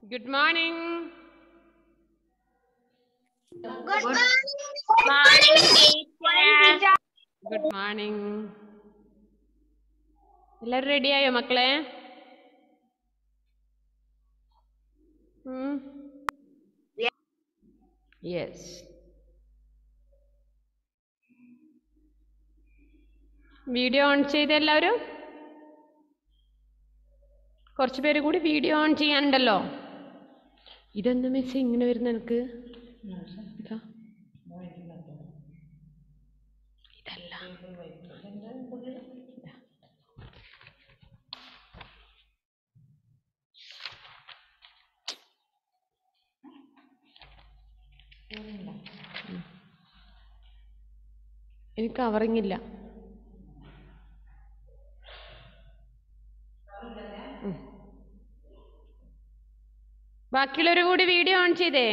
Good morning good morning എല്ലാവരും റെഡിയായോ മക്കളെ യെസ് വീഡിയോ ഓൺ ചെയ്ത് എല്ലാവരും കുറച്ച് പേര് കൂടി വീഡിയോ ഓൺ ചെയ്യാനുണ്ടല്ലോ ഇതെന്താ മിസ് ഇങ്ങനെ വരുന്ന എനിക്ക് ഇതാ ഇതല്ല ഇതാ. ഉം. എനിക്ക് കവറിങ് ഇല്ല ഉം. ബാക്കിയുള്ളവർ കൂടി വീഡിയോ ഓൺ ചെയ്തേ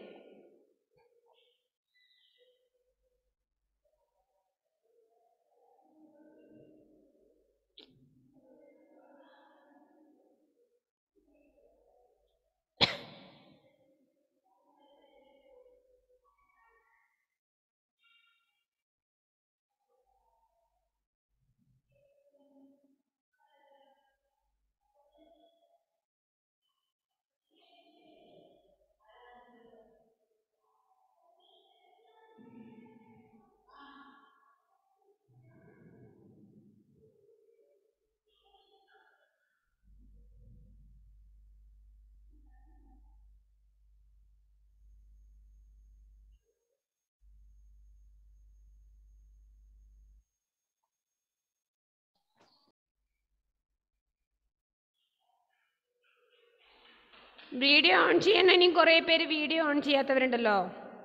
വീഡിയോ ഓൺ ചെയ്യാൻ ഇനിയും കുറേ പേര് വീഡിയോ ഓൺ ചെയ്യാത്തവരുണ്ടല്ലോ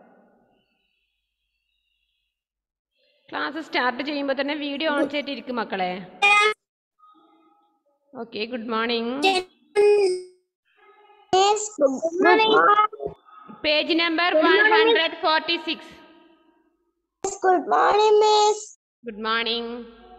ക്ലാസ് സ്റ്റാർട്ട് ചെയ്യുമ്പോൾ തന്നെ വീഡിയോ ഓൺ ചെയ്തിട്ടിരിക്കും മക്കളെ okay good morning page number one hundred forty six Good morning, Miss. Good morning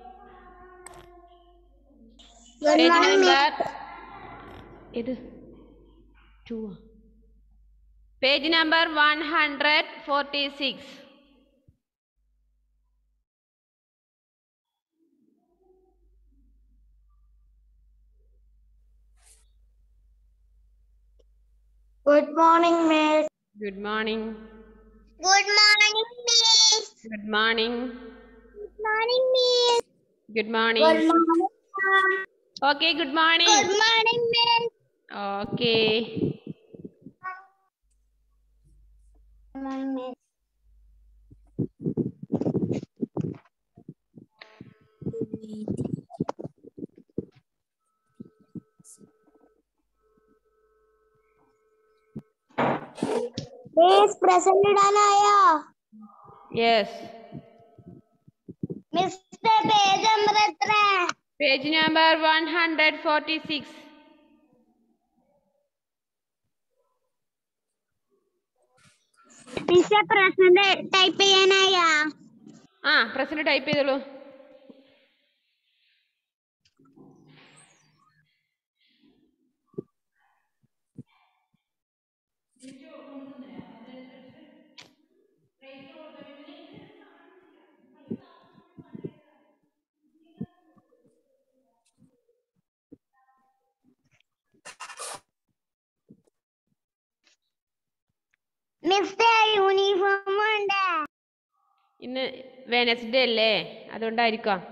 Good page morning, Miss. Number ഇത് to page number one hundred forty six Good morning, Miss. Good morning Good morning, Miss. Good morning Good morning, Miss. Good Good morning morning, ma'am. Okay good morning Good morning, Miss. Okay Good morning, Miss. Miss, present ഇടാനായോ yes mister page number എത്ര page number one hundred forty six mister present type ചെയ്യാനായോ ആ present type ചെയ്തോളൂ mister uniform ഉണ്ട് ഇന്ന് Wednesday അല്ലേ അതുകൊണ്ടായിരിക്കാം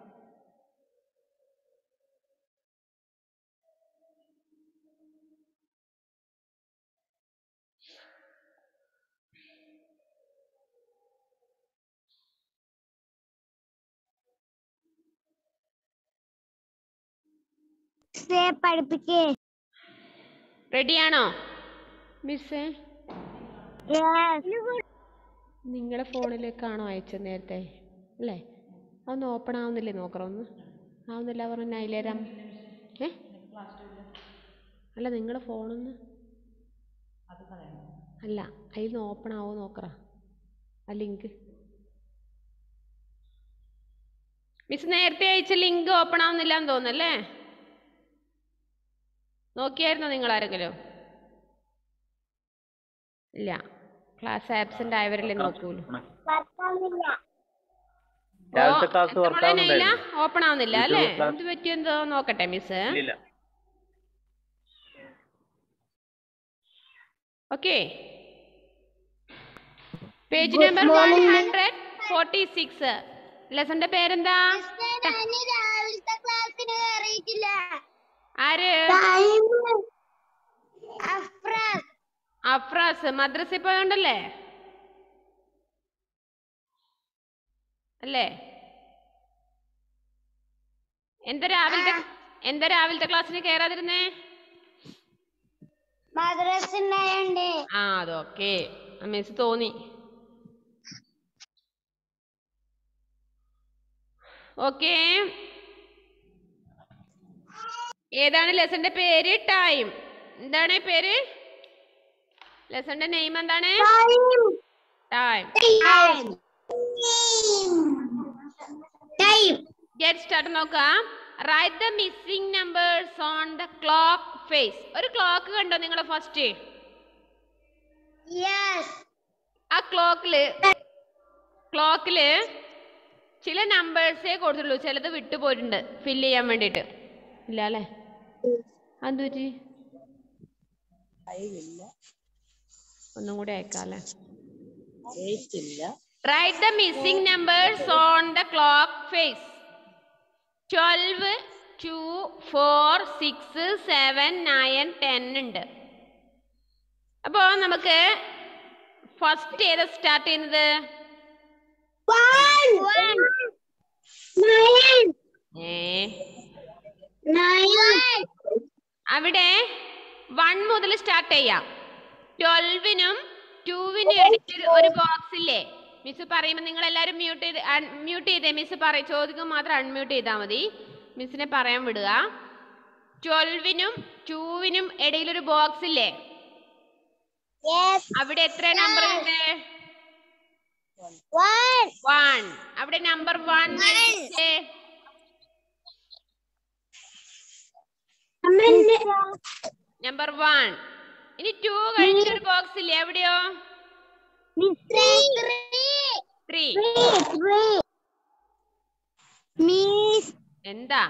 മിസ്റ്റേ പഠിപ്പിക്കേ റെഡിയാണോ മിസ്സേ യെസ് നിങ്ങളുടെ ഫോണിലേക്കാണോ അയച്ചത് നേരത്തെ അല്ലേ അതൊന്ന് ഓപ്പൺ ആവുന്നില്ലേ നോക്കണം ഒന്ന് ആവുന്നില്ല പറഞ്ഞ നൈലേരം ഏ അല്ല നിങ്ങളുടെ ഫോണൊന്ന് അല്ല അതിൽ നിന്ന് ഓപ്പൺ ആവോ നോക്കറ ആ ലിങ്ക് മിസ് നേരത്തെ അയച്ച ലിങ്ക് ഓപ്പൺ ആവുന്നില്ല എന്ന് തോന്നുന്നല്ലേ നോക്കിയായിരുന്നോ നിങ്ങൾ ആരെങ്കിലും ഇല്ല ക്ലാസ് ആബ്സെന്റ് ആയവരല്ലേ നോക്കൂലു രാവിലത്തെ ക്ലാസ് വർക്കാവുന്നുണ്ടായിരുന്നു ഓപ്പൺ ആവുന്നില്ല അല്ലേ ഇത് class- എന്ത് പറ്റിയെന്തോ നോക്കട്ടെ മിസ് ഇല്ല okay page number one hundred forty six ലെസന്റെ പേരെന്താ രാവിലത്തെ ക്ലാസ്സിന് കയറിയിട്ടില്ല ആര് അഫ്രാസ് അഫ്രാസ് മദ്രസയിൽ പോയോണ്ടല്ലേ അല്ലേ എന്താ രാവിലത്തെ എന്താ രാവിലത്തെ ക്ലാസ്സിന് കയറാതിരുന്നേ മദ്രസ ഉണ്ടായോണ്ട് ആ അതൊക്കെ മിസ് തോന്നി ഓക്കെ ഏതാണ് ലെസന്റെ പേര് ടൈം എന്താണ് പേര് ലെസന്റെ നെയിം എന്താണ് ടൈം ടൈം ഗെറ്റ് സ്റ്റാർട്ട് നോക്കാം right the missing numbers on the clock face ഒരു ക്ലോക്ക് കണ്ടോ നിങ്ങൾ ഫസ്റ്റ് യെസ് ആ ക്ലോക്കില് ക്ലോക്കില് ചില നമ്പേഴ്സേ കൊടുത്തുള്ളൂ ചിലത് വിട്ടുപോയിട്ടുണ്ട് ഫില്ല് ചെയ്യാൻ വേണ്ടിയിട്ട് ഇല്ല അല്ലേ അതെന്ത് പറ്റി ഒന്നും കൂടി അയക്കാം അല്ലേ right the missing numbers on the clock face twelve two four six seven nine ten ഉണ്ട് അപ്പോൾ നമുക്ക് ഫസ്റ്റ് ഏതാ സ്റ്റാർട്ട് ചെയ്യുന്നത് ഏ അവിടെ വൺ മുതൽ സ്റ്റാർട്ട് ചെയ്യാം ട്വൽവിനും ടൂവിനും ഇടയ്ക്ക് ഒരു ബോക്സ് ഇല്ലേ മിസ് പറയുമ്പോൾ നിങ്ങൾ എല്ലാവരും മ്യൂട്ട് ചെയ്ത് മ്യൂട്ട് ചെയ്തേ മിസ് പറയും ചോദിക്കുമ്പോൾ മാത്രം അൺമ്യൂട്ട് ചെയ്താൽ മതി മിസ്സിനെ പറയാൻ വിടുക ട്വൽവിനും ടൂവിനും ഇടയിലൊരു ബോക്സ് ഇല്ലേ അവിടെ എത്ര നമ്പർ ഉണ്ട് വൺ അവിടെ നമ്പർ വൺ നമ്പർ വൺ ഇനി ടു കഴിഞ്ഞൊരു ബോക്സ് ഇല്ലേ എവിടെയോ ത്രീ മിസ് എന്താ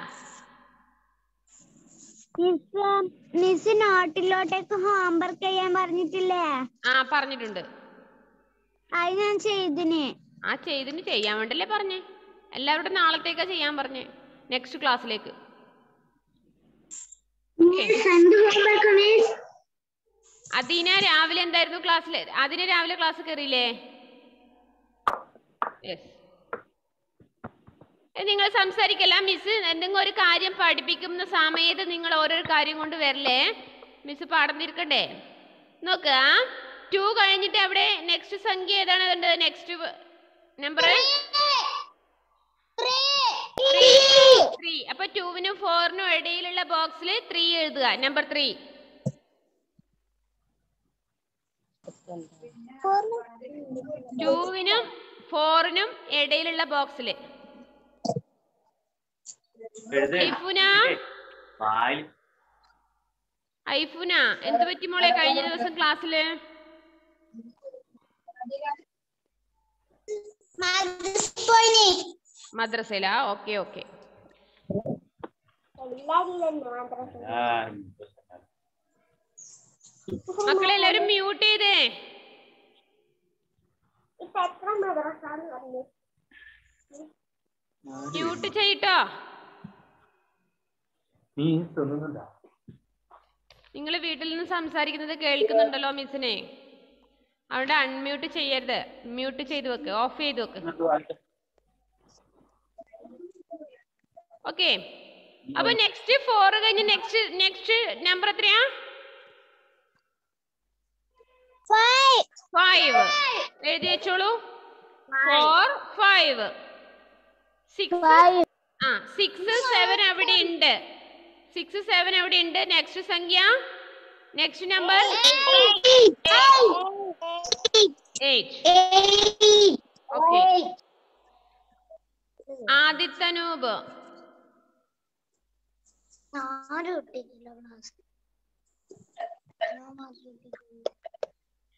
മിസ് മിസ് നോട്ടിലോട്ടേക്ക് ഹോംവർക്ക് ചെയ്യാൻ പറഞ്ഞിട്ടില്ലേ ആ പറഞ്ഞിട്ടുണ്ട് അത് ഞാൻ ചെയ്തിന് ആ ചെയ്തിന് ചെയ്യാൻ വേണ്ടല്ലേ പറഞ്ഞേ എല്ലാവരുടെ നാളത്തേക്കാ ചെയ്യാൻ പറഞ്ഞേ നെക്സ്റ്റ് ക്ലാസ്സിലേക്ക് എന്ത് ഹോംവർക്ക് മിസ് അതിന രാവിലെ എന്തായിരുന്നു ക്ലാസ്സിൽ അതിന് രാവിലെ ക്ലാസ് കയറിയില്ലേ യെസ് നിങ്ങൾ സംസാരിക്കല്ല മിസ് എന്തെങ്കിലും ഒരു കാര്യം പഠിപ്പിക്കുന്ന സമയത്ത് നിങ്ങൾ ഓരോരോ കാര്യം കൊണ്ട് വരല്ലേ മിസ് പാഠം തീർക്കണ്ടേ നോക്കുക ടു കഴിഞ്ഞിട്ട് അവിടെ നെക്സ്റ്റ് സംഖ്യ ഏതാണ് വേണ്ടത് നെക്സ്റ്റ് നമ്പർ ത്രീ അപ്പൊ ടൂവിനും ഫോറിനും ഇടയിലുള്ള ബോക്സിൽ ത്രീ എഴുതുക നമ്പർ ത്രീ ടൂവിനും ഫോറിനും ഇടയിലുള്ള ബോക്സിൽ എഴുതേ ഐഫുന വായിൽ ഐഫുന എന്ത് പറ്റി മോളെ കഴിഞ്ഞ ദിവസം ക്ലാസ്സില് മദ്രസയിലാ ഓക്കെ ഓക്കെ മക്കളെല്ലാരും മ്യൂട്ട് ചെയ്തേ മ്യൂട്ട് ചെയ്യട്ടോ നീ തിന്നുന്നുണ്ടോ നിങ്ങൾ വീട്ടിൽ നിന്ന് സംസാരിക്കുന്നത് കേൾക്കുന്നുണ്ടല്ലോ മിസ്സിനെ അവിടെ അൺമ്യൂട്ട് ചെയ്യരുത് മ്യൂട്ട് ചെയ്ത് വെക്ക് ഓഫ് ചെയ്ത് വെക്ക് എന്നിട്ട് വായിക്കാം. ഓക്കെ അപ്പൊ നെക്സ്റ്റ് ഫോർ കഴിഞ്ഞ് നെക്സ്റ്റ് നെക്സ്റ്റ് നമ്പർ എത്രയാ ഫൈവ് എഴുതി വെച്ചോളൂ ഫോർ ഫൈവ് സിക്സ് ആ സിക്സ് സെവൻ അവിടെ ഉണ്ട് സിക്സ് സെവൻ അവിടെ ഉണ്ട് നെക്സ്റ്റ് സംഖ്യ next number eight okay Adithanoop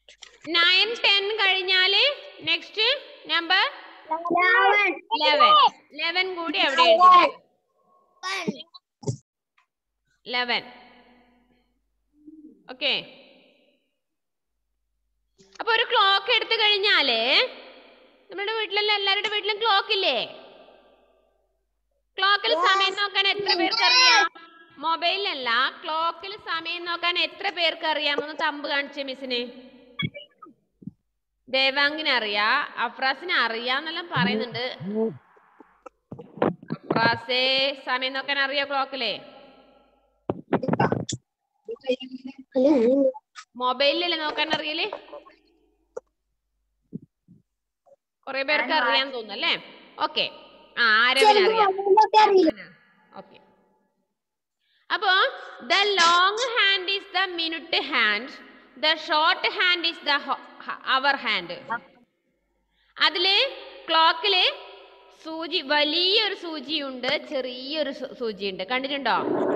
nine ten കഴിഞ്ഞാല് നെക്സ്റ്റ് നമ്പർ ലെവൻ ലെവൻ കൂടി എവിടെ എഴുതി ലെവൻ ഓക്കെ അപ്പൊ ഒരു ക്ലോക്ക് എടുത്തു കഴിഞ്ഞാല് നമ്മുടെ വീട്ടിലെല്ലാം എല്ലാവരുടെ വീട്ടിലും ക്ലോക്ക് ഇല്ലേ ക്ലോക്കിൽ സമയം നോക്കാൻ എത്ര പേർക്ക് അറിയാം മൊബൈലിലല്ല ക്ലോക്കിൽ സമയം നോക്കാൻ എത്ര പേർക്ക് അറിയാം ഒന്ന് തമ്പ് കാണിച്ചേ മിസ്സിന് ദേവാങ്കിന് അറിയാ അഫ്രാസിന് അറിയാന്നെല്ലാം പറയുന്നുണ്ട് അഫ്രാസേ സമയം നോക്കാൻ അറിയോ ക്ലോക്കിലെ മൊബൈലിലല്ലേ നോക്കാൻ അറിയല് കുറെ പേർക്ക് അറിയാൻ തോന്നുന്നു അല്ലേ ഓക്കെ ആ ആരവിന് അറിയാം ഓക്കെ അപ്പോ the long hand is the minute hand the short hand is the hour hand അതില് ക്ലോക്കില് സൂചി വലിയൊരു സൂചിയുണ്ട് ചെറിയൊരു സൂ- സൂചിയുണ്ട് കണ്ടിട്ടുണ്ടോ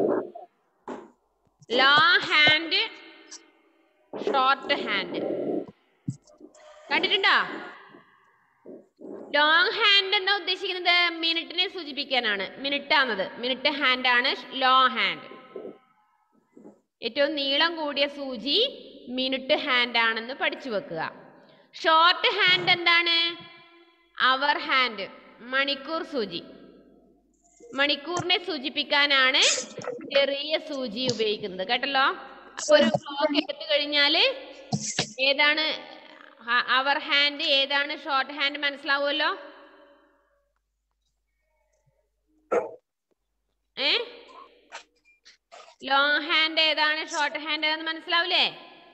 ലോങ് ഹാൻഡ് ഷോർട്ട് ഹാൻഡ് കണ്ടിട്ടുണ്ടോ ലോങ് ഹാൻഡ് എന്താ ഉദ്ദേശിക്കുന്നത് മിനിറ്റിനെ സൂചിപ്പിക്കാനാണ് മിനിറ്റ് ആണത് മിനിറ്റ് ഹാൻഡ് ആണ് ലോങ് ഹാൻഡ് ഏറ്റവും നീളം കൂടിയ സൂചി മിനിറ്റ് ഹാൻഡ് ആണെന്ന് പഠിച്ചു വെക്കുക ഷോർട്ട് ഹാൻഡ് എന്താണ് അവർ ഹാൻഡ് മണിക്കൂർ സൂചി മണിക്കൂറിനെ സൂചിപ്പിക്കാനാണ് ചെറിയ സൂചി ഉപയോഗിക്കുന്നത് കേട്ടല്ലോ അപ്പൊ ഒരു ക്ലോക്ക് എടുത്തു കഴിഞ്ഞാല് ഏതാണ് അവർ ഹാൻഡ് ഏതാണ് ഷോർട്ട് ഹാൻഡ് മനസ്സിലാവുമല്ലോ ഏ ലോങ് ഹാൻഡ് ഏതാണ് ഷോർട്ട് ഹാൻഡ് ഏതാണെന്ന് മനസ്സിലാവില്ലേ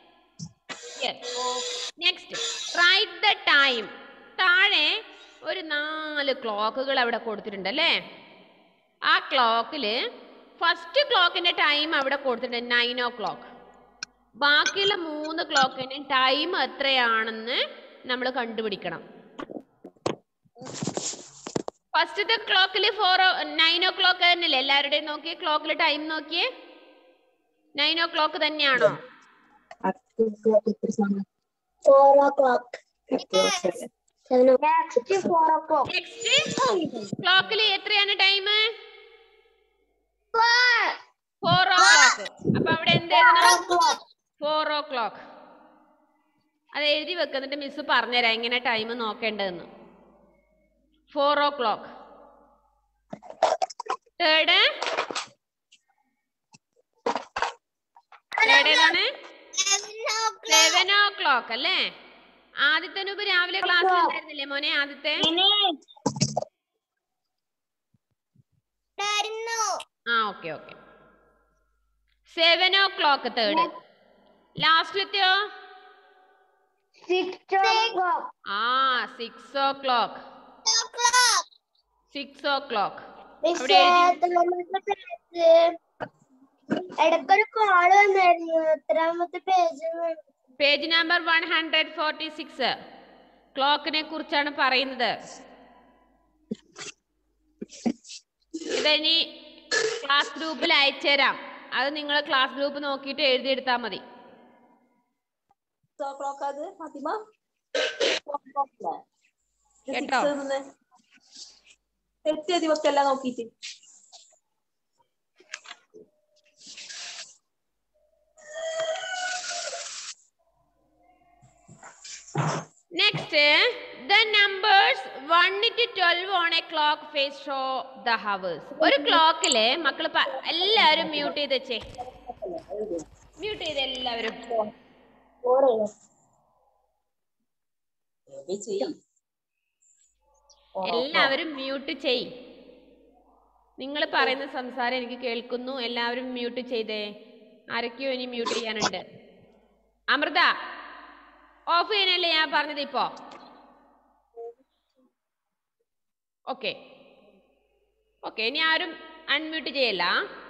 നെക്സ്റ്റ് റൈറ്റ് ദ ടൈം താഴെ ഒരു നാല് ക്ലോക്കുകൾ അവിടെ കൊടുത്തിട്ടുണ്ട് അല്ലേ ആ ക്ലോക്കില് ഫസ്റ്റ് ക്ലോക്കിന്റെ ടൈം അവിടെ കൊടുത്തിട്ടുണ്ട് നയൻ ഓ ക്ലോക്ക് ബാക്കിയുള്ള മൂന്ന് ക്ലോക്കിന് ടൈം എത്രയാണെന്ന് നമ്മൾ കണ്ടുപിടിക്കണം ഫസ്റ്റത്തെ ക്ലോക്കിൽ ഫോർ നയൻ ഓ ക്ലോക്ക് തന്നെയല്ലേ എല്ലാവരുടെയും നോക്കിയേ ക്ലോക്കിൽ ടൈം നോക്കിയേ നയൻ ഓ ക്ലോക്ക് തന്നെയാണോ four o'clock next four o'clock next ക്ലോക്കിൽ എത്രയാണ് ടൈം ഫോർ ഓ ക്ലോക്ക് അപ്പൊ അവിടെ എന്ത് എഴുതണം ഫോർ ഓ ക്ലോക്ക് അത് എഴുതി വെക്കുന്നിട്ട് മിസ് പറഞ്ഞുതരാം എങ്ങനെ ടൈം നോക്കേണ്ടതെന്ന് four o'clock third third ഏതാണ് സെവൻ ഓ ക്ലോക്ക് അല്ലേ ആദ്യത്തെ മുമ്പ് രാവിലെ ക്ലാസ്സിൽ ഉണ്ടായിരുന്നില്ലേ മോനെ ആദ്യത്തെ ആ okay okay seven o'clock third ലാസ്റ്റിലത്തെയോ സിക്സ് ഓ ക്ലോക്ക് ആ six o'clock six o'clock അവിടെ എഴുതി ഇടക്കൊരു കോള് വന്നായിരുന്നു എത്രാമത്തെ page page number one hundred forty six ക്ലോക്കിനെ കുറിച്ചാണ് പറയുന്നത് ഇതിനി ക്ലാസ് ഗ്രൂപ്പിൽ അയച്ചുതരാം അത് നിങ്ങൾ ക്ലാസ് ഗ്രൂപ്പ് നോക്കിയിട്ട് എഴുതിയെടുത്താൽ മതി ക്ലോക്ക് അത് ഫാത്തിമ കേട്ടോ? തെറ്റ് ദിവസമല്ല നോക്കിയിട്ട് next the numbers one two twelve on a clock face show the hours ഒരു ക്ലോക്കില് മക്കൾ എല്ലാവരും മ്യൂട്ട് ചെയ്ത് വെച്ചേ മ്യൂട്ട് ചെയ്ത് എല്ലാവരും എല്ലാവരും മ്യൂട്ട് ചെയ് നിങ്ങൾ പറയുന്ന സംസാരം എനിക്ക് കേൾക്കുന്നു എല്ലാവരും മ്യൂട്ട് ചെയ്തേ ആരൊക്കെയോ ഇനി മ്യൂട്ട് ചെയ്യാനുണ്ട് അമൃത ഓഫ് ചെയ്യാനല്ലേ ഞാൻ പറഞ്ഞത് ഇപ്പോ ഓക്കെ ഓക്കെ ഇനി ആരും അൺമ്യൂട്ട് ചെയ്യല്ല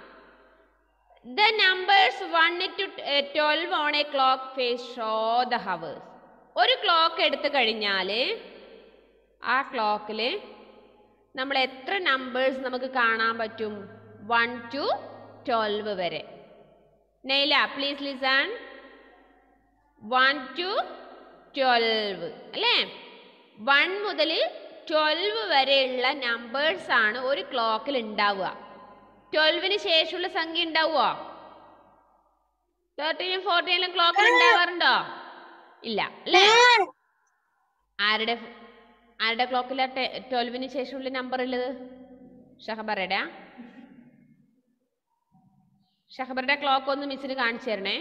the numbers one two twelve on a clock face show the hours ഒരു ക്ലോക്ക് എടുത്തു കഴിഞ്ഞാൽ ആ ക്ലോക്കിൽ നമ്മൾ എത്ര നമ്പേഴ്സ് നമുക്ക് കാണാൻ പറ്റും വൺ ടു ട്വൽവ് വരെ നെയ്ല please listen one two twelve അല്ലേ വൺ മുതൽ ട്വൽവ് വരെയുള്ള നമ്പേഴ്സ് ആണ് ഒരു ക്ലോക്കിൽ ഉണ്ടാവുക ട്വൽവിന് ശേഷമുള്ള സംഖ്യ ഉണ്ടാവുമോ തേർട്ടീനും ഫോർട്ടീനും ക്ലോക്കിൽ ഉണ്ടാവാറുണ്ടോ ഇല്ല അല്ലേ ആരുടെ ആരുടെ ക്ലോക്കിലാ ട്വൽവിന് ശേഷമുള്ള നമ്പർ ഉള്ളത് ഷഹബറയുടെ ഷഹബറുടെ ക്ലോക്ക് ഒന്ന് മിസ്സിന് കാണിച്ചു തരണേ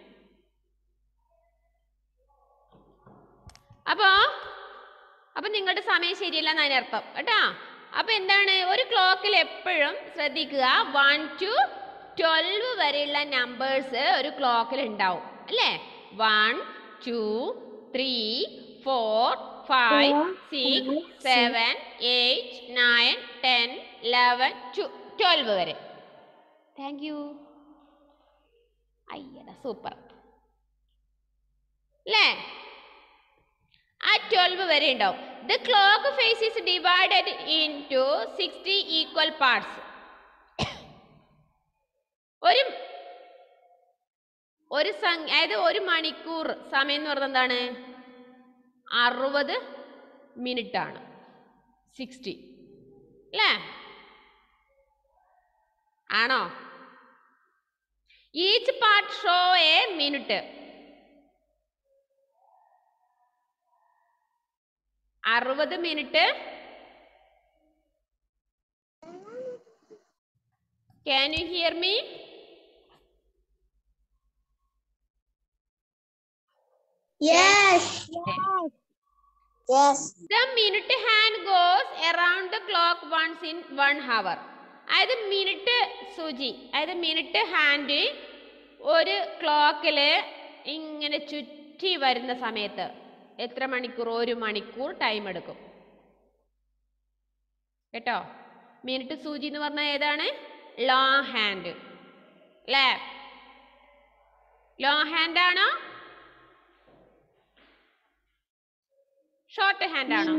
അപ്പോ അപ്പൊ നിങ്ങളുടെ സമയം ശരിയല്ല എന്നാണ് അർത്ഥം കേട്ടാ അപ്പൊ എന്താണ് ഒരു ക്ലോക്കിൽ എപ്പോഴും ശ്രദ്ധിക്കുക വൺ ടു ട്വൽവ് വരെയുള്ള നമ്പേഴ്സ് ഒരു ക്ലോക്കിൽ ഉണ്ടാവും അല്ലേ one two three four five six seven eight nine ten eleven twelve വരെ താങ്ക് യു അയ്യടാ സൂപ്പർ അല്ലേ ആ ട്വൽവ് വരെ ഉണ്ടാവും the clock face is divided into sixty equal parts ഒരു ഒരു സംഖ്യ അതായത് ഒരു മണിക്കൂർ സമയം എന്ന് പറയുന്നത് എന്താണ് അറുപത് മിനിറ്റ് ആണ് സിക്സ്റ്റി അല്ലേ ആണോ each part show a minute അറുപത് minute can you hear me Yes. Yes. The minute hand goes around the clock once in one hour. അതായത് മിനിറ്റ് സൂചി അതായത് മിനിറ്റ് ഹാൻഡ് ഒരു ക്ലോക്കിൽ ഇങ്ങനെ ചുറ്റി വരുന്ന സമയത്ത് എത്ര മണിക്കൂർ ഒരു മണിക്കൂർ ടൈം എടുക്കും കേട്ടോ മിനിറ്റ് സൂചി എന്ന് പറഞ്ഞാൽ ഏതാണ് ലോങ് ഹാൻഡ് അല്ലേ ലോങ് ഹാൻഡ് ആണോ ഷോർട്ട് ഹാൻഡ് ആണോ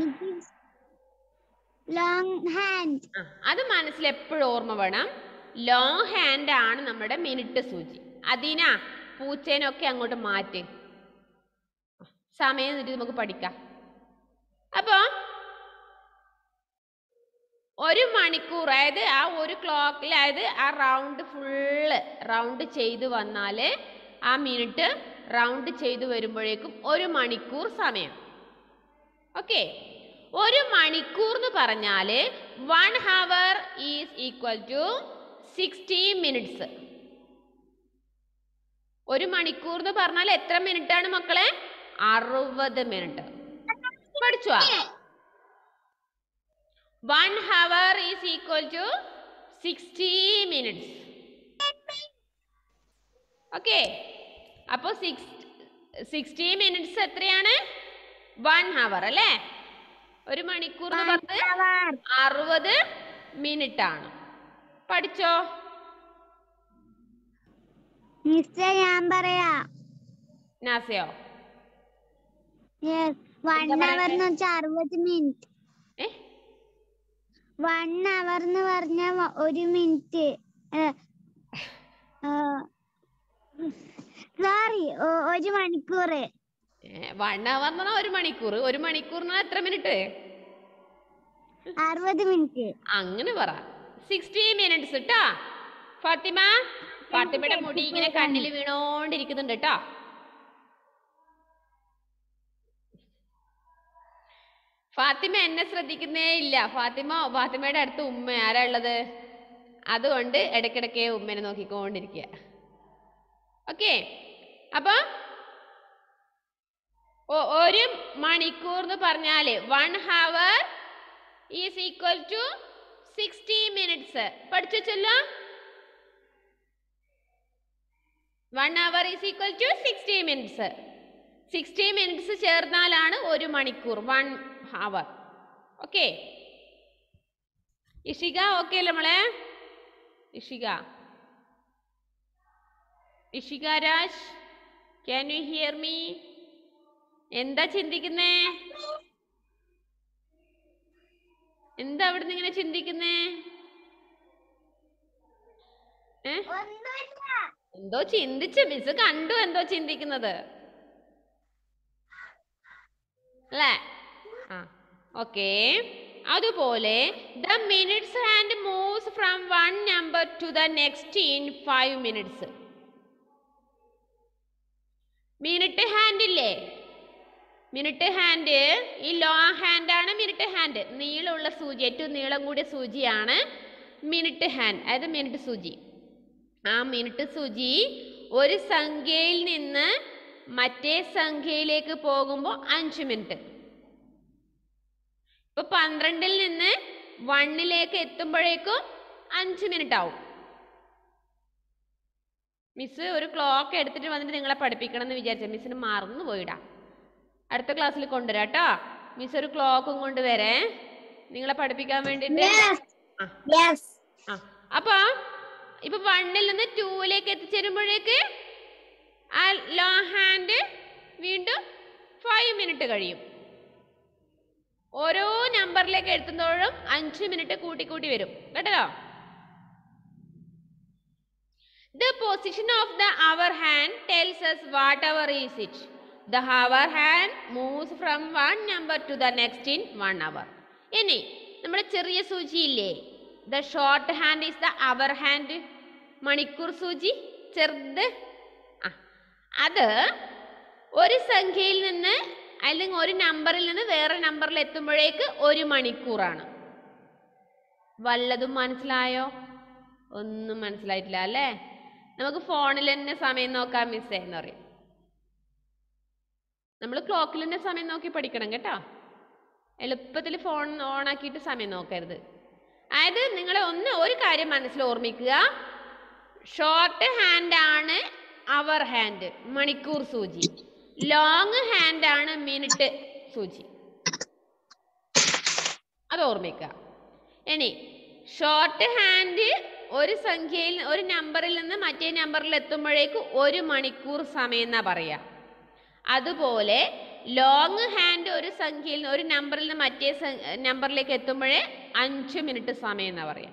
Long hand. ആ, അത് മനസ്സിൽ എപ്പോഴും ഓർമ്മ വേണം ലോങ് ഹാൻഡ് ആണ് നമ്മുടെ മിനിറ്റ് സൂചി അതിനാ പൂച്ചേനൊക്കെ അങ്ങോട്ട് മാറ്റ് സമയം എന്നിട്ട് നമുക്ക് പഠിക്കാം അപ്പോ ഒരു മണിക്കൂർ അതായത് ആ ഒരു ക്ലോക്കിൽ അതായത് ആ റൗണ്ട് ഫുള്ള് റൗണ്ട് ചെയ്ത് വന്നാൽ ആ മിനിറ്റ് റൗണ്ട് ചെയ്ത് വരുമ്പോഴേക്കും ഒരു മണിക്കൂർ സമയം ഓക്കെ ഒരു മണിക്കൂർ എന്ന് പറഞ്ഞാൽ one hour is equal to sixty minutes ഒരു മണിക്കൂർ എന്ന് പറഞ്ഞാൽ എത്ര മിനിറ്റ് ആണ് മക്കളെ അറുപത് മിനിറ്റ് പഠിച്ചു one hour is equal to sixty minutes okay അപ്പോൾ സിക്സ് സിക്സ്റ്റി മിനിറ്റ്സ് എത്രയാണ് വൺ ഹവർ അല്ലേ ഒരു മണിക്കൂർ എന്ന് പറഞ്ഞത് അറുപത് മിനിറ്റ് ആണ് പഠിച്ചോ മിസ്റ്റർ ഞാൻ പറയാ നാസയോ യെസ് വൺ എന്താ അവർ പറയണ്ടേ? എന്ന് വെച്ചാൽ അറുപത് മിനിറ്റ് ഏ വൺ അവർ എന്ന് പറഞ്ഞ ഒരു മിനിറ്റ് സോറി ഒരു മണിക്കൂർ വൺ അവർ എന്ന് പറഞ്ഞാൽ ഒരു മണിക്കൂർ ഒരു മണിക്കൂർ എന്ന് പറഞ്ഞാൽ എത്ര മിനിറ്റ് അറുപത് മിനിറ്റ് അങ്ങനെ പറ സിക്സ്റ്റി മിനിറ്റ്സ് കേട്ടാ ഫാത്തിമ ഫാത്തിമയുടെ മുടി ഇങ്ങനെ കണ്ണിൽ വീണോണ്ടിരിക്കുന്നുണ്ട് കേട്ടോ ഫാത്തിമ എന്നെ ശ്രദ്ധിക്കുന്നേ ഇല്ല ഫാത്തിമ ഫാത്തിമയുടെ അടുത്ത് ഉമ്മ ആരാ ഉള്ളത് അതുകൊണ്ട് ഇടയ്ക്കിടയ്ക്ക് ഉമ്മനെ നോക്കിക്കൊണ്ടിരിക്കുക ഓക്കെ അപ്പൊ ഒ- ഒരു മണിക്കൂർ എന്ന് പറഞ്ഞാല് one hour is equal to sixty minutes പഠിച്ചു ചൊല്ലോ one hour is equal to sixty minutes sixty minutes ചേർന്നാലാണ് ഒരു മണിക്കൂർ one hour okay Ishika okay അല്ലേ മോളെ Ishika Ishika Raj can you hear me എന്താ ചിന്തിക്കുന്നേ എന്താ അവിടുന്ന് ഇങ്ങനെ ചിന്തിക്കുന്നേ ഏ എന്തോ ചിന്തിച്ചു മിസ് കണ്ടു എന്തോ ചിന്തിക്കുന്നത് അല്ലേ ആ ഓക്കെ അതുപോലെ the minutes hand moves from one number to the next in five minutes minute hand ഇല്ലേ മിനിറ്റ് ഹാൻഡ് ഈ ലോങ് ഹാൻഡ് ആണ് മിനിറ്റ് ഹാൻഡ് നീളമുള്ള സൂചി ഏറ്റവും നീളം കൂടിയ സൂചിയാണ് മിനിറ്റ് ഹാൻഡ് അതായത് മിനിറ്റ് സൂചി ആ മിനിറ്റ് സൂചി ഒരു സംഖ്യയിൽ നിന്ന് മറ്റേ സംഖ്യയിലേക്ക് പോകുമ്പോൾ അഞ്ച് മിനിറ്റ് ഇപ്പൊ പന്ത്രണ്ടിൽ നിന്ന് വണ്ണിലേക്ക് എത്തുമ്പോഴേക്കും അഞ്ച് മിനിറ്റ് ആവും മിസ് ഒരു ക്ലോക്ക് എടുത്തിട്ട് വന്നിട്ട് നിങ്ങളെ പഠിപ്പിക്കണം എന്ന് വിചാരിച്ച മിസ്സിന് മറന്നു പോയിടാ അടുത്ത ക്ലാസ്സിൽ കൊണ്ടുവരാം കേട്ടോ മിസ് ഒരു ക്ലോക്കും കൊണ്ടുവരേ നിങ്ങളെ പഠിപ്പിക്കാൻ വേണ്ടിയിട്ട് ആ യെസ് ആ അപ്പൊ ഇപ്പൊ വണ്ണിൽ നിന്ന് ടൂവിലേക്ക് എത്തിച്ചേരുമ്പോഴേക്ക് ആ ലോങ് ഹാൻഡ് വീണ്ടും ഫൈവ് മിനിറ്റ് കഴിയും ഓരോ നമ്പറിലേക്ക് എത്തുമ്പോഴും അഞ്ച് മിനിറ്റ് കൂട്ടി കൂട്ടി വരും കേട്ടോ The position of the hour hand tells us what hour is it. The hour hand moves from one number to the next in one hour. ഇനി നമ്മുടെ ചെറിയ സൂചി ഇല്ലേ the short hand is the hour hand മണിക്കൂർ സൂചി ചെറുത് ആ അത് ഒരു സംഖ്യയിൽ നിന്ന് അല്ലെങ്കിൽ ഒരു നമ്പറിൽ നിന്ന് വേറെ നമ്പറിൽ എത്തുമ്പോഴേക്ക് ഒരു മണിക്കൂറാണ് വല്ലതും മനസ്സിലായോ ഒന്നും മനസ്സിലായിട്ടില്ല അല്ലേ നമുക്ക് ഫോണിൽ തന്നെ സമയം നോക്കാം മിസ്സേ എന്ന് പറയും നമ്മൾ ക്ലോക്കിൽ തന്നെ സമയം നോക്കി പഠിക്കണം കേട്ടോ എളുപ്പത്തിൽ ഫോൺ ഓൺ ആക്കിയിട്ട് സമയം നോക്കരുത് അതായത് നിങ്ങൾ ഒന്ന് ഒരു കാര്യം മനസ്സിൽ ഓർമ്മിക്കുക ഷോർട്ട് ഹാൻഡ് ആണ് അവർ ഹാൻഡ് മണിക്കൂർ സൂചി ലോങ് ഹാൻഡ് ആണ് മിനിറ്റ് സൂചി അത് ഓർമ്മിക്കുക ഇനി ഷോർട്ട് ഹാൻഡ് ഒരു സംഖ്യയിൽ ഒരു നമ്പറിൽ നിന്ന് മറ്റേ നമ്പറിൽ എത്തുമ്പോഴേക്ക് ഒരു മണിക്കൂർ സമയം എന്നാ പറയാ അതുപോലെ ലോങ് ഹാൻഡ് ഒരു സംഖ്യയിൽ നിന്ന് ഒരു നമ്പറിൽ നിന്ന് മറ്റേ സം- നമ്പറിലേക്ക് എത്തുമ്പോഴേ അഞ്ച് മിനിറ്റ് സമയം എന്നാ പറയാ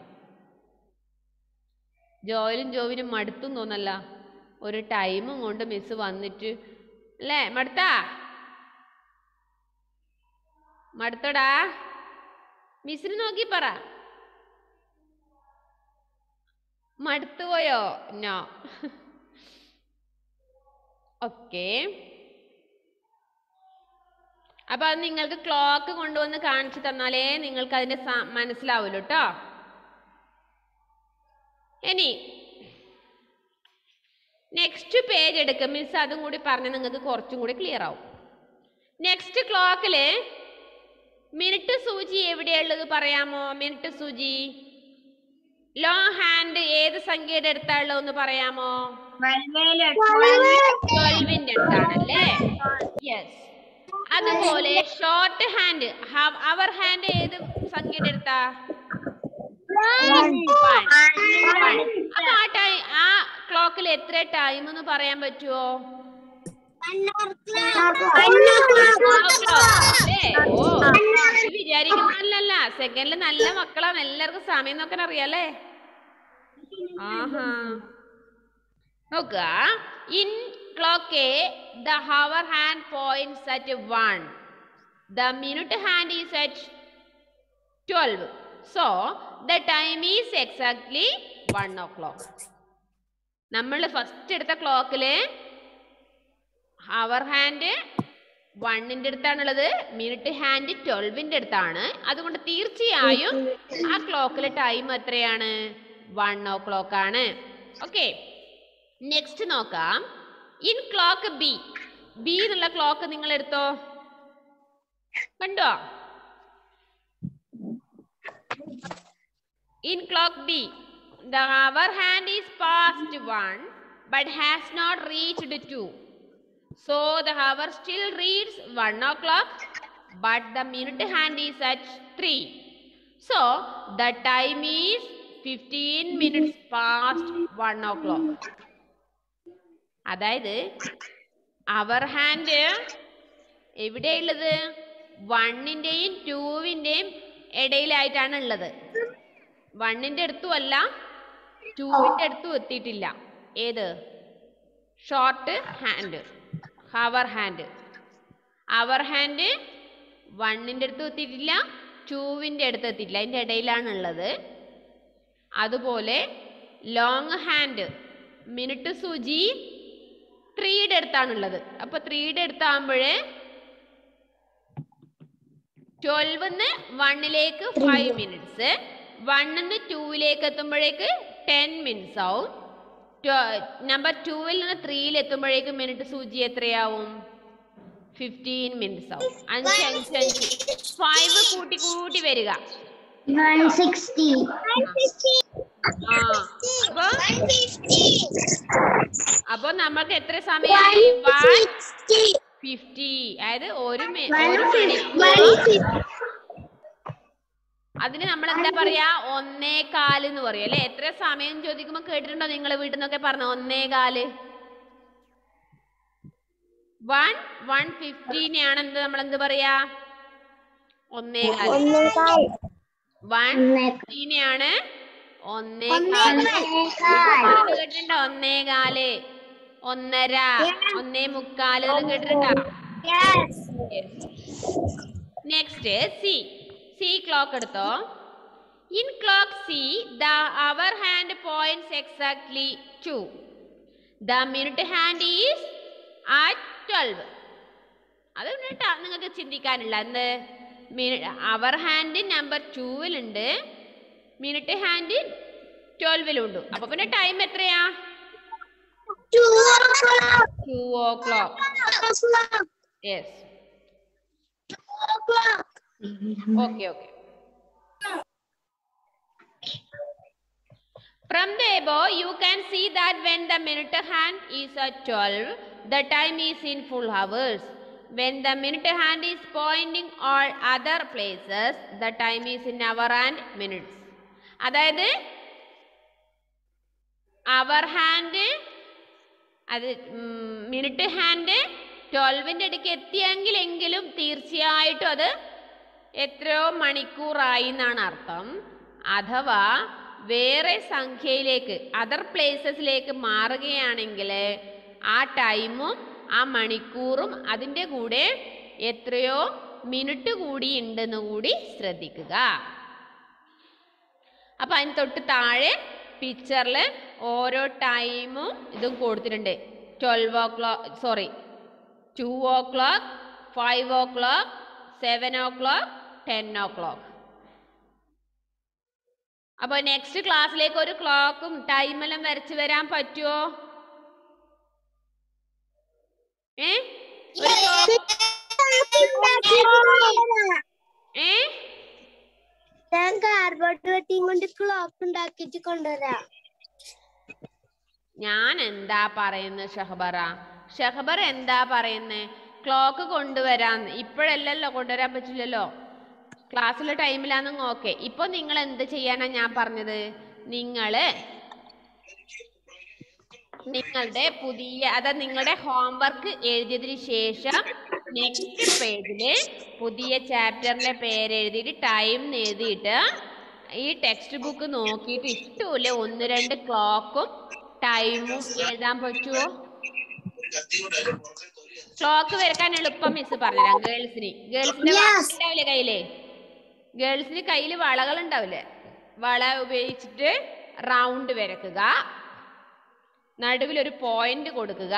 ജോയിലും ജോവിനും മടുത്തും തോന്നല്ല ഒരു ടൈമും കൊണ്ട് മിസ് വന്നിട്ട് അല്ലേ മടുത്താ മടുത്തടാ മിസ്സിന് നോക്കി പറ മടുത്തുപോയോ നോ ഓക്കെ അപ്പൊ അത് നിങ്ങൾക്ക് ക്ലോക്ക് കൊണ്ടുവന്ന് കാണിച്ചു തന്നാലേ നിങ്ങൾക്ക് അതിന്റെ സ- മനസ്സിലാവുള്ളൂ കേട്ടോ ഇനി നെക്സ്റ്റ് പേജ് എടുക്കും മിസ് അതും കൂടി പറഞ്ഞ് നിങ്ങൾക്ക് കുറച്ചും കൂടി ക്ലിയർ ആവും നെക്സ്റ്റ് ക്ലോക്കില് മിനിറ്റ് സൂചി എവിടെയുള്ളത് പറയാമോ മിനിറ്റ് സൂചി ലോങ് ഹാൻഡ് ഏത് സംഖ്യയുടെ അടുത്താണല്ലോ എന്ന് പറയാമോ ട്വൽവിന്റെ അടുത്താണല്ലേ യെസ് അതുപോലെ ഷോർട്ട് ഹാൻഡ് അവർ ഹാൻഡ് ഏത് സംഖ്യയുടെ അടുത്താ One. One. അപ്പൊ ആ ടൈം ആ ക്ലോക്കിൽ എത്ര ടൈം എന്ന് പറയാൻ പറ്റുമോ ഓ ഇത് വിചാരിക്കുന്നല്ല സെക്കൻഡിൽ നല്ല മക്കളാണ് എല്ലാവർക്കും സമയം നോക്കാൻ അറിയാലേ ആഹാ നോക്കുക in clock a the hour hand points at one the minute hand is at twelve so the time is exactly one o'clock നമ്മൾ ഫസ്റ്റ് എടുത്ത ക്ലോക്കില് ഹവർ ഹാൻഡ് വണ്ണിന്റെ അടുത്താണുള്ളത് മിനിറ്റ് ഹാൻഡ് ട്വൽവിന്റെ അടുത്താണ് അതുകൊണ്ട് തീർച്ചയായും ആ ക്ലോക്കിലെ ടൈം എത്രയാണ് വൺ ഓ ക്ലോക്ക് ആണ് ഓക്കെ നെക്സ്റ്റ് നോക്കാം ഇൻ ക്ലോക്ക് ബി ബി എന്നുള്ള ക്ലോക്ക് നിങ്ങൾ എടുത്തോ കണ്ടോ In clock B, the hour hand is past 1 but has not reached 2. So the hour still reads 1 o'clock but the minute hand is at 3. So the time is 15 minutes past 1 o'clock. അതായത് hour hand എവിടെയുള്ളത് വണ്ണിൻ്റെയും ടൂവിൻ്റെയും ഇടയിലായിട്ടാണ് ഉള്ളത് വണ്ണിന്റെ അടുത്തും അല്ല ടൂവിന്റെ അടുത്തും എത്തിയിട്ടില്ല ഏത് short hand hour hand hour hand വണ്ണിൻ്റെ അടുത്ത് എത്തിയിട്ടില്ല ടൂവിൻ്റെ അടുത്ത് എത്തിയിട്ടില്ല അതിൻ്റെ ഇടയിലാണ് ഉള്ളത് അതുപോലെ ലോങ് ഹാൻഡ് മിനിറ്റ് സൂചി ത്രീയുടെ അടുത്താണുള്ളത് അപ്പോൾ ത്രീയുടെ അടുത്താകുമ്പോഴേ ട്വൽവിന്ന് വണ്ണിലേക്ക് ഫൈവ് മിനിറ്റ്സ് വണ്ണിന്ന് ടൂവിലേക്ക് എത്തുമ്പോഴേക്ക് ടെൻ മിനിറ്റ്സ് ആവും നമ്പർ ടൂവിൽ നിന്ന് ത്രീയിൽ എത്തുമ്പോഴേക്ക് മിനിറ്റ് സൂചി എത്രയാവും ഫിഫ്റ്റീൻ മിനിറ്റ്സ് ആവും അഞ്ച് അഞ്ച് അഞ്ച് ഫൈവ് കൂട്ടി കൂട്ടി വരിക വൺ സിക്സ്റ്റി ആ അപ്പൊ അപ്പൊ നമ്മൾക്ക് എത്ര സമയമായി വൺ ഫിഫ്റ്റി അതായത് ഒരു മി- ഒരു മണിക്കൂർ അതിന് നമ്മൾ എന്താ പറയാ ഒന്നേ കാല് എന്ന് പറയും അല്ലെ എത്ര സമയം ചോദിക്കുമ്പോ കേട്ടിട്ടുണ്ടോ നിങ്ങൾ വീട്ടിൽ നിന്നൊക്കെ പറഞ്ഞ ഒന്നേ കാല് വൺ വൺ ഫിഫ്റ്റീനെയാണ് എന്ത് നമ്മൾ എന്ത് പറയാ ഒന്നേ കാല് വൺ ഫിഫ്റ്റീനെയാണ് ഒന്നേ കാല് പറയുന്നത് കേട്ടിട്ടുണ്ടോ ഒന്നേ കാല് ഒന്നര ഒന്നേ മുക്കാല് എന്ന് കേട്ടിട്ടുണ്ടോ നെക്സ്റ്റ് സി സി ക്ലോക്ക് എടുത്തോ in clock C the hour hand points exactly two the minute hand is at twelve അത് നിങ്ങൾക്ക് ചിന്തിക്കാനില്ല എന്ത് അവർ ഹാൻഡ് നമ്പർ ടൂവിലുണ്ട് മിനിറ്റ് ഹാൻഡ് ട്വൽവിലുണ്ട് അപ്പൊ പിന്നെ ടൈം എത്രയാ two o'clock yes Okay, okay. From the above, you can see that when the minute hand is at 12, the time is in full hours. When the minute hand is pointing all other places, the time is in hour and minutes. അതായത് hour hand അത് minute hand ട്വൽവിൻ്റെ ഇടയ്ക്ക് എത്തിയെങ്കിലെങ്കിലും തീർച്ചയായിട്ടും അത് എത്രയോ മണിക്കൂറായി എന്നാണ് അർത്ഥം അഥവാ വേറെ സംഖ്യയിലേക്ക് അതർ പ്ലേസസിലേക്ക് മാറുകയാണെങ്കിൽ ആ ടൈമും ആ മണിക്കൂറും അതിൻ്റെ കൂടെ എത്രയോ മിനിറ്റ് കൂടി ഉണ്ടെന്ന് കൂടി ശ്രദ്ധിക്കുക അപ്പം അതിന് തൊട്ട് താഴെ പിക്ചറിൽ ഓരോ ടൈമും ഇതും കൊടുത്തിട്ടുണ്ട് twelve o'clock sorry two o'clock five o'clock seven o'clock ten o'clock അപ്പോൾ നെക്സ്റ്റ് ക്ലാസ്സിലേക്ക് ഒരു ക്ലോക്കും ടൈമെല്ലാം വരച്ച് വരാൻ പറ്റുമോ ഏ ഒരു clock- ഏ ഞാൻ കാർബോർഡ് വെട്ടിയും കൊണ്ട് ക്ലോക്ക് ഉണ്ടാക്കിട്ട് കൊണ്ടുവരാം ഞാൻ എന്താ പറയുന്നത് ഷഹബറ ഷഹബർ എന്താ പറയുന്നത് ക്ലോക്ക് കൊണ്ടുവരാന്ന് ഇപ്പോഴല്ലല്ലോ കൊണ്ടുവരാൻ പറ്റില്ലല്ലോ ക്ലാസ്സിലെ ടൈമിലാണെന്ന് ഓക്കെ ഇപ്പൊ നിങ്ങൾ എന്ത് ചെയ്യാനാ ഞാൻ പറഞ്ഞത് നിങ്ങള് നിങ്ങളുടെ പുതിയ അതായത് നിങ്ങളുടെ ഹോംവർക്ക് എഴുതിയതിന് ശേഷം നെക്സ്റ്റ് പേജില് പുതിയ ചാപ്റ്ററിന്റെ പേര് എഴുതിയിട്ട് ടൈം എഴുതിയിട്ട് ഈ ടെക്സ്റ്റ് ബുക്ക് നോക്കിയിട്ട് ഇഷ്ടമില്ല ഒന്ന് രണ്ട് ക്ലോക്കും ടൈമും എഴുതാൻ പറ്റുമോ ക്ലോക്ക് വരക്കാൻ എളുപ്പം മിസ് പറഞ്ഞുതരാം ഗേൾസിന് ഗേൾസിന്റെ ഉണ്ടാവില്ലേ കയ്യില് ഗേൾസിന് കയ്യിൽ വളകൾ ഉണ്ടാവില്ലേ വള ഉപയോഗിച്ചിട്ട് റൗണ്ട് വരക്കുക നടുവിൽ ഒരു പോയിന്റ് കൊടുക്കുക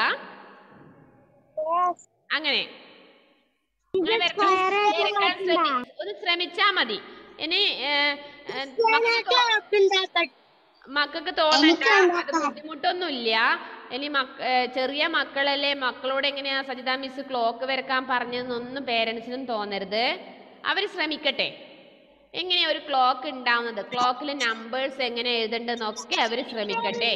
അങ്ങനെ അങ്ങനെ വരക്കാൻ വരക്കാൻ ശ്രമി- ഒന്ന് ശ്രമിച്ചാ മതി ഇനി ഏ, ഏ, മക്കൾക്ക് തോ- മക്കൾക്ക് തോന്നണ്ട അത് ബുദ്ധിമുട്ടൊന്നുമില്ല ഇനി മക്ക ഏ, ചെറിയ മക്കളല്ലേ മക്കളോട് എങ്ങനെയാ സജിത മിസ് ക്ലോക്ക് വരക്കാൻ പറഞ്ഞതെന്നൊന്നും പേരൻസിനും തോന്നരുത് അവർ ശ്രമിക്കട്ടെ എങ്ങനെയാ ഒരു ക്ലോക്ക് ഉണ്ടാവുന്നത് ക്ലോക്കിലെ നമ്പേഴ്സ് എങ്ങനെ എഴുതണ്ടെന്നൊക്കെ അവർ ശ്രമിക്കട്ടെ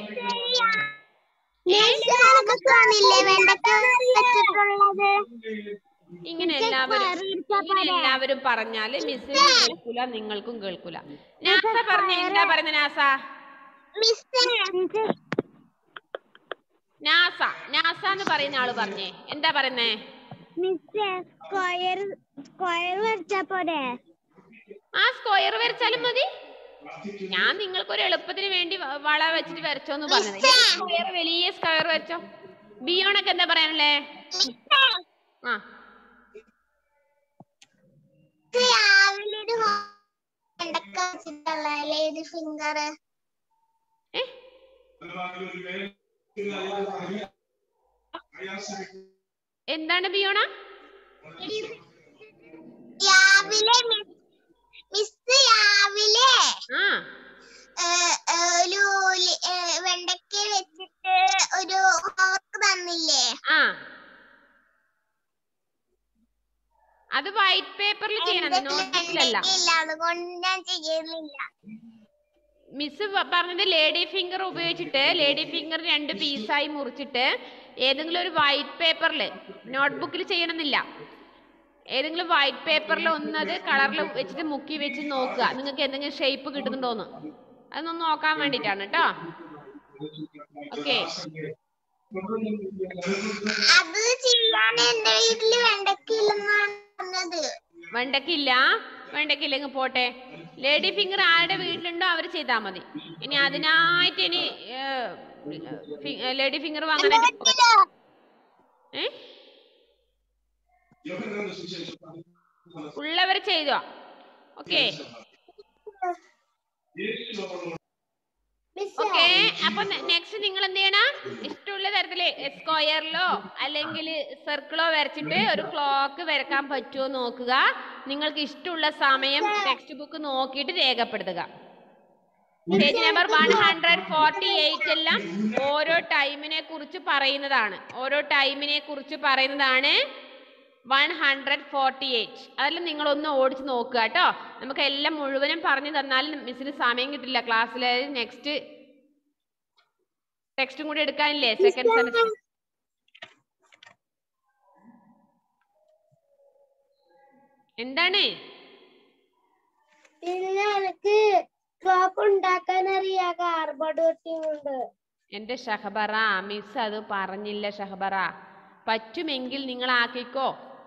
ഇങ്ങനെ എല്ലാവരും ഇങ്ങനെ എല്ലാവരും പറഞ്ഞാല് മിസ്സിനും കേൾക്കൂല നിങ്ങൾക്കും കേൾക്കൂല നാസ പറഞ്ഞ എന്താ പറയുന്നത് നാസ നാസ നാസ എന്ന് പറയുന്ന ആള് പറഞ്ഞേ എന്താ പറയുന്നേ മിസ്റ്റർ സ്ക്വയർ സ്ക്വയർ വരച്ചാ പോരെ ആ സ്ക്വയർ വരച്ചാലും മതി ഞാൻ നിങ്ങൾക്ക് ഒരു എളുപ്പത്തിന് വേണ്ടി വ- വള വെച്ചിട്ട് വരച്ചോന്ന് പറഞ്ഞത് സ്ക്വയർ വലിയ സ്ക്വയർ വരച്ചോ ബിയോണൊക്കെ എന്താ പറയാനല്ലേ ആ രാവിലെ ഒരു വെണ്ടക്ക വെച്ചിട്ടുള്ള ഏത് ഫിംഗർ ഏ എന്താണ് ബിയോണ രാവിലെ മിസ് രാവിലെ ആ ഏ, ഏ, ഒരു ലി- ഏ, വെണ്ടക്ക വെച്ചിട്ട് ഒരു ഹോംവർക്ക് തന്നില്ലേ ആ അത് വൈറ്റ് പേപ്പറിൽ ചെയ്യണം നോട്ട്ബുക്കിലല്ല ഇല്ല അതുകൊണ്ട് ഞാൻ ചെയ്യുന്നില്ല മിസ് പ- പറഞ്ഞത് ലേഡി ഫിംഗർ ഉപയോഗിച്ചിട്ട് ലേഡി ഫിംഗർ രണ്ട് പീസായി മുറിച്ചിട്ട് ഏതെങ്കിലും ഒരു വൈറ്റ് പേപ്പറിൽ നോട്ട്ബുക്കിൽ ചെയ്യണമെന്നില്ല ഏതെങ്കിലും വൈറ്റ് പേപ്പറിൽ ഒന്നത് കളറിൽ വെച്ചിട്ട് മുക്കി വെച്ച് നോക്കുക നിങ്ങൾക്ക് എന്തെങ്കിലും ഷേപ്പ് കിട്ടുന്നുണ്ടോന്ന് അതൊന്ന് നോക്കാൻ വേണ്ടിയിട്ടാണ് കേട്ടോ ഓക്കെ അത് ചെയ്യാൻ എന്റെ വീട്ടില് വെണ്ടക്ക ഇല്ലെന്നാണ് പറഞ്ഞത് വെണ്ടക്കില്ല വെണ്ടക്കില്ലെങ്കിൽ പോട്ടെ ലേഡി ഫിംഗർ ആരുടെ വീട്ടിലുണ്ടോ അവർ ചെയ്താൽ മതി ഇനി അതിനായിട്ട് ഇനി ലേഡി ഫിംഗർ വാങ്ങാനായിട്ട് പോക- ഏ ഉള്ളവർ ചെയ്തോ ഓക്കെ ഓക്കെ അപ്പൊ നെക്സ്റ്റ് നിങ്ങൾ എന്ത് ചെയ്യണം ഇഷ്ടമുള്ള തരത്തില് സ്ക്വയറിലോ അല്ലെങ്കിൽ സർക്കിളോ വരച്ചിട്ട് ഒരു ക്ലോക്ക് വരക്കാൻ പറ്റുമോ നോക്കുക നിങ്ങൾക്ക് ഇഷ്ടമുള്ള സമയം ടെക്സ്റ്റ് ബുക്ക് നോക്കിയിട്ട് രേഖപ്പെടുത്തുക page number one hundred forty eight എല്ലാം ഓരോ ടൈമിനെ കുറിച്ച് പറയുന്നതാണ് ഓരോ ടൈമിനെ കുറിച്ച് പറയുന്നതാണ് വൺ ഹൺഡ്രഡ് ഫോർട്ടി എയ്റ്റ് അതെല്ലാം നിങ്ങളൊന്ന് ഓടിച്ച് നോക്കുക കേട്ടോ നമുക്ക് എല്ലാം മുഴുവനും പറഞ്ഞു തന്നാലും മിസ്സിന് സമയം കിട്ടില്ല ക്ലാസ്സിൽ നെക്സ്റ്റ് ടെക്സ്റ്റും കൂടി എടുക്കാനില്ലേ സെക്കൻഡ് സെമസ്റ്റർ എന്താണ് പിന്നെ എനിക്ക് ക്ലോക്ക് ഉണ്ടാക്കാൻ അറിയാ കാർബോർഡ് കൊണ്ട് എന്റെ ഷഹബറ മിസ് അത് പറഞ്ഞില്ല ഷഹബറ പറ്റുമെങ്കിൽ നിങ്ങൾ ആക്കിക്കോ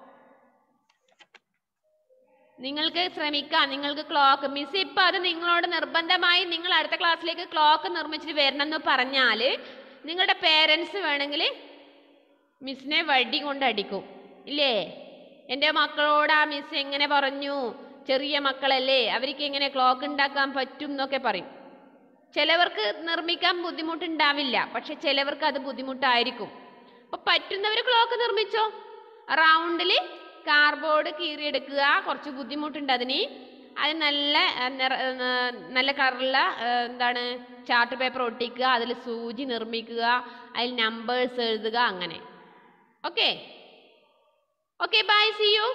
നിങ്ങൾക്ക് ശ്രമിക്കാം നിങ്ങൾക്ക് ക്ലോക്ക് മിസ് ഇപ്പൊ അത് നിങ്ങളോട് നിർബന്ധമായി നിങ്ങൾ അടുത്ത ക്ലാസ്സിലേക്ക് ക്ലോക്ക് നിർമ്മിച്ചിട്ട് വരണം എന്ന് പറഞ്ഞാല് നിങ്ങളുടെ പേരൻസ് വേണമെങ്കിൽ മിസ്സിനെ വടി കൊണ്ട് അടിക്കും ഇല്ലേ എൻ്റെ മക്കളോട് ആ മിസ് എങ്ങനെ പറഞ്ഞു ചെറിയ മക്കളല്ലേ അവർക്ക് എങ്ങനെ ക്ലോക്ക് ഉണ്ടാക്കാൻ പറ്റും എന്നൊക്കെ പറയും ചിലവർക്ക് നിർമ്മിക്കാൻ ബുദ്ധിമുട്ടുണ്ടാവില്ല പക്ഷെ ചിലവർക്ക് അത് ബുദ്ധിമുട്ടായിരിക്കും അപ്പൊ പറ്റുന്നവർ ക്ലോക്ക് നിർമ്മിച്ചോ റൗണ്ടിൽ കാർബോർഡ് കീറിയെടുക്കുക കുറച്ച് ബുദ്ധിമുട്ടുണ്ട് അതിന് അത് നല്ല ആ, നിറ- ആ, നല്ല കളറുള്ള ആ, എന്താണ് ചാർട്ട് പേപ്പർ ഒട്ടിക്കുക അതിൽ സൂചി നിർമ്മിക്കുക അതിൽ നമ്പേഴ്സ് എഴുതുക അങ്ങനെ okay okay bye see you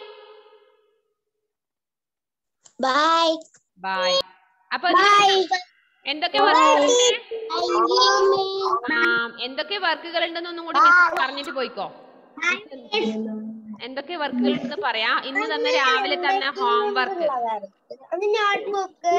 bye bye അപ്പൊ ബൈ എന്തൊക്കെ വർക്കുകളുണ്ട് ആ എന്തൊക്കെ വർക്കുകൾ ഉണ്ടെന്നൊന്നും കൂടി മിസ് പറഞ്ഞിട്ട് പോയിക്കോ എന്തൊക്കെ വർക്കുകൾ ഉണ്ടെന്ന് പറയാം ഇന്ന് തന്നെ രാവിലെ തന്നെ ഹോംവർക്ക് നോട്ട്ബുക്ക്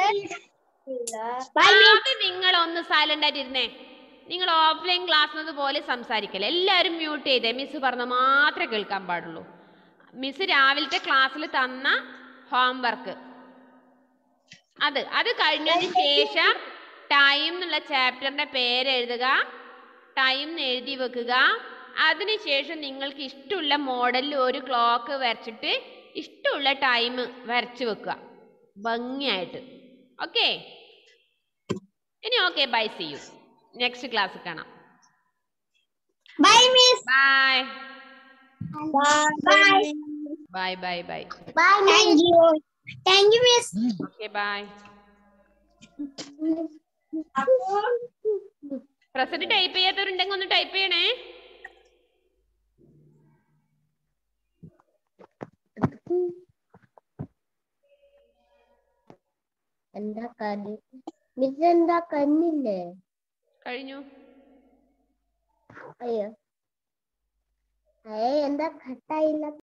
ആദ്യം നിങ്ങൾ ഒന്ന് സൈലന്റ് ആയിട്ടിരുന്നേ നിങ്ങൾ ഓഫ്ലൈൻ ക്ലാസ് പോലെ സംസാരിക്കല്ലേ എല്ലാവരും മ്യൂട്ട് ചെയ്തേ മിസ് പറഞ്ഞ മാത്രമേ കേൾക്കാൻ പാടുള്ളൂ മിസ് രാവിലത്തെ ക്ലാസ്സിൽ തന്ന ഹോംവർക്ക് അത് അത് കഴിഞ്ഞതിന് ശേഷം ടൈം എന്നുള്ള ചാപ്റ്ററിന്റെ പേര് എഴുതുക ടൈം എഴുതി വെക്കുക അതിനുശേഷം നിങ്ങൾക്ക് ഇഷ്ടമുള്ള മോഡലിൽ ഒരു ക്ലോക്ക് വരച്ചിട്ട് ഇഷ്ടമുള്ള ടൈം വരച്ചു വെക്കുക ഭംഗിയായിട്ട് ഓക്കെ ഇനി okay bye see you next class കാണാം bye miss bye bye bye bye bye bye thank you thank you miss okay bye present type ചെയ്യാത്തവരുണ്ടെങ്കിൽ ഒന്ന് ടൈപ്പ് ചെയ്യണേ എന്താ കണ്ണ് മിസ് എന്താ കണ്ണില്ലേ കഴിഞ്ഞു അയ്യോ അയ്യോ എന്താ കട്ടായില്ല